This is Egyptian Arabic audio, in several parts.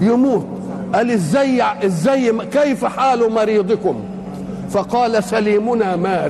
يموت قال ازاي ازاي كيف حال مريضكم فقال سليمنا مات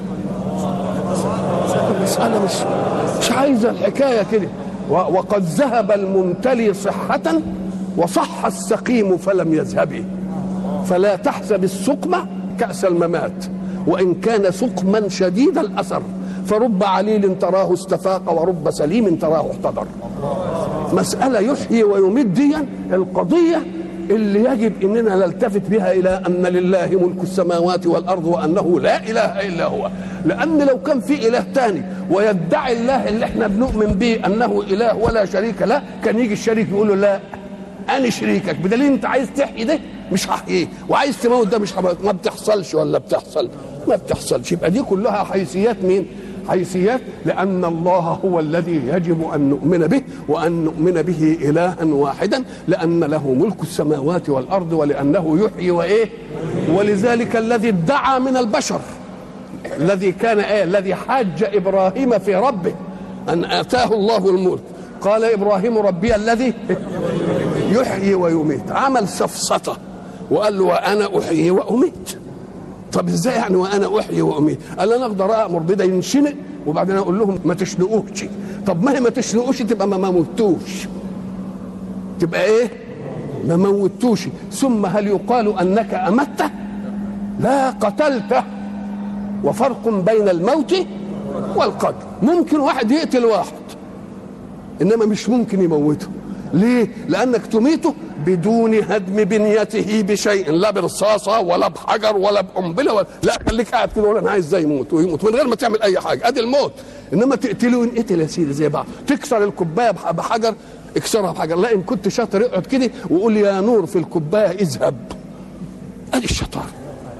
المسألة مش مش عايزة الحكاية كده وقد ذهب الممتلي صحة وصح السقيم فلم يذهب فلا تحسب السقم كأس الممات وإن كان سقما شديد الأثر فرب عليل تراه استفاق ورب سليم تراه احتضر مسألة يحيي ويميت دي القضية اللي يجب اننا نلتفت بها الى ان لله ملك السماوات والارض وانه لا اله الا هو لان لو كان في اله تاني ويدعي الله اللي احنا بنؤمن به انه اله ولا شريك له كان يجي الشريك يقول له لا انا شريكك بدليل انت عايز تحيي ده مش هحييه وعايز تموت ده مش هبقى. ما بتحصلش ولا بتحصل ما بتحصلش يبقى دي كلها حيثيات مين حيثيات لأن الله هو الذي يجب أن نؤمن به وأن نؤمن به إلها واحدا لأن له ملك السماوات والأرض ولأنه يحيي وإيه ولذلك الذي ادعى من البشر الذي كان إيه الذي حاج إبراهيم في ربه أن آتاه الله الملك قال إبراهيم ربي الذي يحيي ويميت عمل سفسطة وقال له وأنا أحيي وأميت طب ازاي يعني وانا احيي واميت؟ قال انا اقدر امر بده ينشنق وبعدين اقول لهم ما تشنقوش طب ما هي ما تشنقوش تبقى ما موتوش تبقى ايه؟ ما موتوش ثم هل يقال انك امته؟ لا قتلته وفرق بين الموت والقتل ممكن واحد يقتل واحد انما مش ممكن يموته ليه؟ لانك تميته بدون هدم بنيته بشيء لا برصاصه ولا بحجر ولا بقنبله ولا لا خليك قاعد كده ولا انا عايز ازاي يموت ويموت من غير ما تعمل اي حاجه ادي الموت انما تقتله ينقتل يا سيدي زي بعض تكسر الكوبايه بحجر اكسرها بحجر لا ان كنت شاطر اقعد كده وقول يا نور في الكوبايه اذهب ادي الشطاره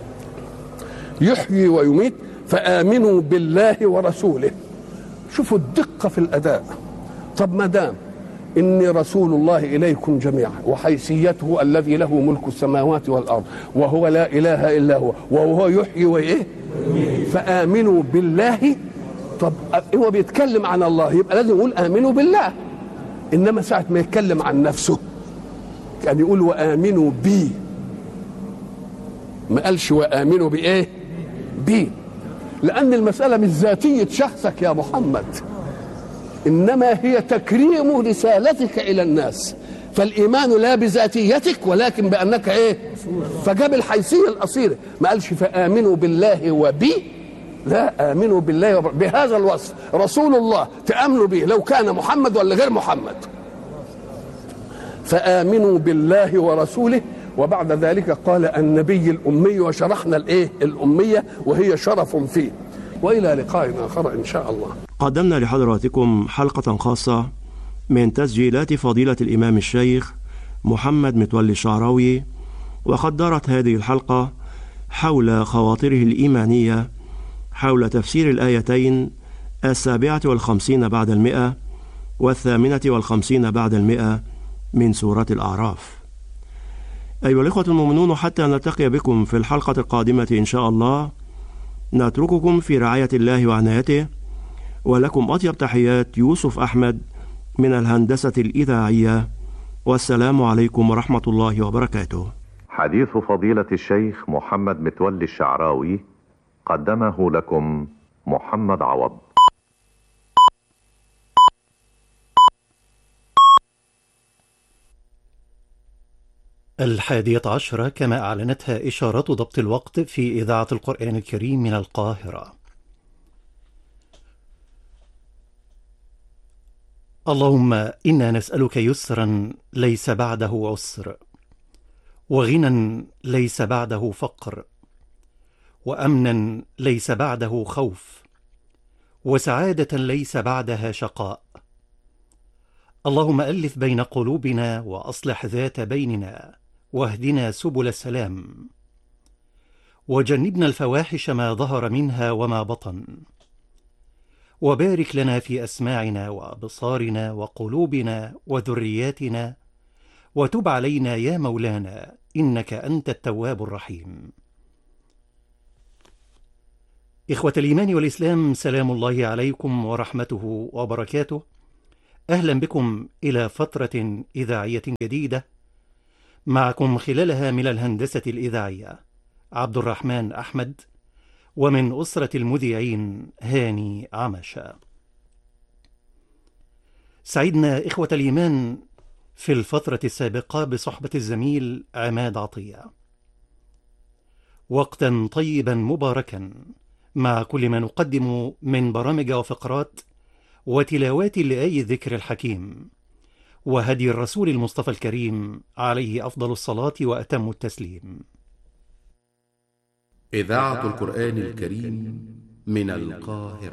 يحيي ويميت فامنوا بالله ورسوله شوفوا الدقه في الاداء طب ما دام إني رسول الله إليكم جميعا وحيثيته الذي له ملك السماوات والأرض وهو لا إله إلا هو وهو يحيي وإيه فآمنوا بالله طب هو بيتكلم عن الله يبقى لازم يقول آمنوا بالله إنما ساعة ما يتكلم عن نفسه كان يقول وآمنوا بي ما قالش وآمنوا بإيه بي لأن المسألة مش ذاتية شخصك يا محمد انما هي تكريم رسالتك الى الناس فالايمان لا بذاتيتك ولكن بانك ايه فجاب الحيثيه الاصيله ما قالش فامنوا بالله وبي لا امنوا بالله وب... بهذا الوصف رسول الله تامنوا به لو كان محمد ولا غير محمد فامنوا بالله ورسوله وبعد ذلك قال النبي الامي وشرحنا الايه الاميه وهي شرف فيه والى لقاء اخر ان شاء الله قدمنا لحضراتكم حلقة خاصة من تسجيلات فضيلة الإمام الشيخ محمد متولي الشعراوي وقد دارت هذه الحلقة حول خواطره الإيمانية حول تفسير الآيتين السابعة والخمسين بعد المئة والثامنة والخمسين بعد المئة من سورة الأعراف أيها الإخوة المؤمنون حتى نلتقي بكم في الحلقة القادمة إن شاء الله نترككم في رعاية الله وعنايته ولكم أطيب تحيات يوسف أحمد من الهندسة الإذاعية والسلام عليكم ورحمة الله وبركاته حديث فضيلة الشيخ محمد متولي الشعراوي قدمه لكم محمد عوض الحادية عشرة كما أعلنتها إشارة ضبط الوقت في إذاعة القرآن الكريم من القاهرة اللهم انا نسالك يسرا ليس بعده عسر وغنى ليس بعده فقر وامنا ليس بعده خوف وسعاده ليس بعدها شقاء اللهم الف بين قلوبنا واصلح ذات بيننا واهدنا سبل السلام وجنبنا الفواحش ما ظهر منها وما بطن وبارك لنا في اسماعنا وابصارنا وقلوبنا وذرياتنا وتب علينا يا مولانا انك انت التواب الرحيم اخوه الايمان والاسلام سلام الله عليكم ورحمته وبركاته اهلا بكم الى فتره اذاعيه جديده معكم خلالها من الهندسة الإذاعية عبد الرحمن أحمد ومن أسرة المذيعين هاني عمشة سعدنا إخوة الإيمان في الفترة السابقة بصحبة الزميل عماد عطية وقتا طيبا مباركا مع كل ما نقدم من برامج وفقرات وتلاوات لآي الذكر الحكيم وهدي الرسول المصطفى الكريم عليه أفضل الصلاة وأتم التسليم إذاعة القرآن الكريم من القاهرة